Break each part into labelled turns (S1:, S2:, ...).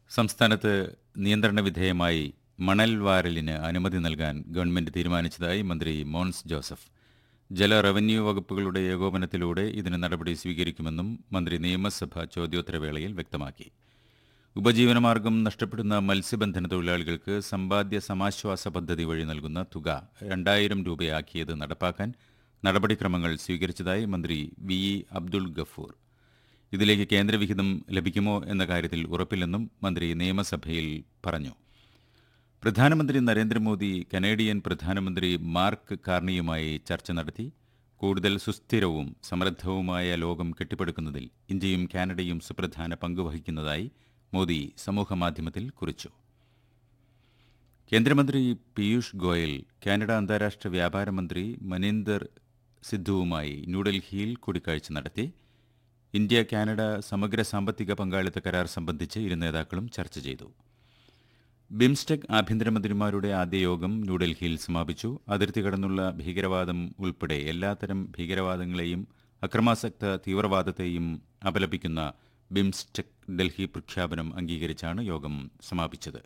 S1: സംസ്ഥാനത്ത് നിയന്ത്രണ വിധേയമായി മണൽ വാരലിന് അനുമതി നൽകാൻ ഗവൺമെന്റ് തീരുമാനിച്ചതായി മന്ത്രി മോൻസ് ജോസഫ് ജല റവന്യൂ വകുപ്പുകളുടെ ഏകോപനത്തിലൂടെ ഇതിന് നടപടി സ്വീകരിക്കുമെന്നും മന്ത്രി നിയമസഭ ചോദ്യോത്തരവേളയിൽ വ്യക്തമാക്കി ഉപജീവനമാർഗം നഷ്ടപ്പെടുന്ന മത്സ്യബന്ധന തൊഴിലാളികൾക്ക് സമ്പാദ്യ സമാശ്വാസ പദ്ധതി വഴി നൽകുന്ന തുക രണ്ടായിരം രൂപയാക്കിയത് നടപ്പാക്കാൻ നടപടിക്രമങ്ങൾ സ്വീകരിച്ചതായി മന്ത്രി വി ഇ അബ്ദുൾ ഗഫൂർ ഇതിലേക്ക് കേന്ദ്രവിഹിതം ലഭിക്കുമോ എന്ന കാര്യത്തിൽ ഉറപ്പില്ലെന്നും മന്ത്രി നിയമസഭയിൽ പറഞ്ഞു പ്രധാനമന്ത്രി നരേന്ദ്രമോദി കനേഡിയൻ പ്രധാനമന്ത്രി മാർക്ക് കാർണിയുമായി ചർച്ച നടത്തി കൂടുതൽ സുസ്ഥിരവും സമൃദ്ധവുമായ ലോകം കെട്ടിപ്പടുക്കുന്നതിൽ ഇന്ത്യയും കാനഡയും സുപ്രധാന പങ്ക് വഹിക്കുന്നതായി മോദി സമൂഹമാധ്യമത്തിൽ കുറിച്ചു കേന്ദ്രമന്ത്രി പീയൂഷ് ഗോയൽ കാനഡ അന്താരാഷ്ട്ര വ്യാപാര മന്ത്രി മനീന്ദർ സിദ്ധുവുമായി ന്യൂഡൽഹിയിൽ കൂടിക്കാഴ്ച നടത്തി ഇന്ത്യ കാനഡ സമഗ്ര സാമ്പത്തിക പങ്കാളിത്ത കരാർ സംബന്ധിച്ച് ഇരു നേതാക്കളും ചർച്ച ചെയ്തു ബിംസ്റ്റെക് ആഭ്യന്തരമന്ത്രിമാരുടെ ആദ്യ യോഗം ന്യൂഡൽഹിയിൽ സമാപിച്ചു അതിർത്തി കടന്നുള്ള ഭീകരവാദം ഉൾപ്പെടെ എല്ലാത്തരം ഭീകരവാദങ്ങളെയും അക്രമാസക്ത തീവ്രവാദത്തെയും അപലപിക്കുന്ന ബിംസ്റ്റെക് ഡൽഹി പ്രഖ്യാപനം അംഗീകരിച്ചാണ് യോഗം സമാപിച്ചത്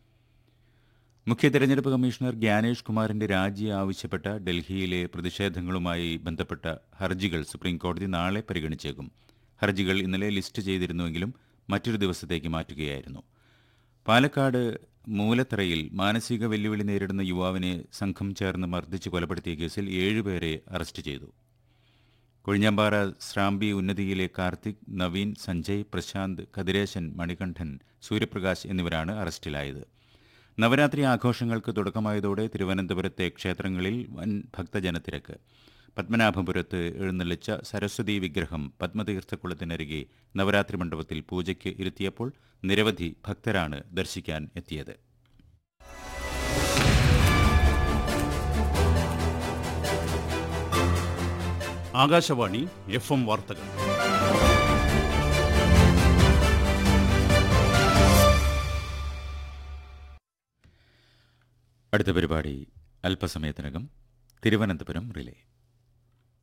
S1: മുഖ്യ തെരഞ്ഞെടുപ്പ് കമ്മീഷണർ ഗ്യാനേഷ് കുമാറിന്റെ രാജി ആവശ്യപ്പെട്ട ഡൽഹിയിലെ പ്രതിഷേധങ്ങളുമായി ബന്ധപ്പെട്ട ഹർജികൾ സുപ്രീംകോടതി നാളെ പരിഗണിച്ചേക്കും ഹർജികൾ ഇന്നലെ ലിസ്റ്റ് ചെയ്തിരുന്നുവെങ്കിലും മറ്റൊരു ദിവസത്തേക്ക് മാറ്റുകയായിരുന്നു പാലക്കാട് മൂലത്തറയിൽ മാനസിക വെല്ലുവിളി നേരിടുന്ന യുവാവിനെ സംഘം ചേർന്ന് മർദ്ദിച്ച് കൊലപ്പെടുത്തിയ കേസിൽ ഏഴുപേരെ അറസ്റ്റ് ചെയ്തു കൊഴിഞ്ഞാമ്പാറ ശ്രാമ്പി ഉന്നതിയിലെ കാർത്തിക് നവീൻ സഞ്ജയ് പ്രശാന്ത് കതിരേശൻ മണികണ്ഠൻ സൂര്യപ്രകാശ് എന്നിവരാണ് അറസ്റ്റിലായത് നവരാത്രി ആഘോഷങ്ങൾക്ക് തുടക്കമായതോടെ തിരുവനന്തപുരത്തെ ക്ഷേത്രങ്ങളിൽ വൻ ഭക്തജനത്തിരക്ക് പത്മനാഭപുരത്ത് എഴുന്നള്ളിച്ച സരസ്വതി വിഗ്രഹം പത്മതീർത്ഥക്കുളത്തിനരികെ നവരാത്രി മണ്ഡപത്തിൽ പൂജയ്ക്ക് ഇരുത്തിയപ്പോൾ നിരവധി ഭക്തരാണ് ദർശിക്കാൻ എത്തിയത്
S2: ആകാശവാണി എഫ് എം വാർത്തകൾ
S1: അടുത്ത പരിപാടി അല്പസമയത്തിനകം തിരുവനന്തപുരം റിലേ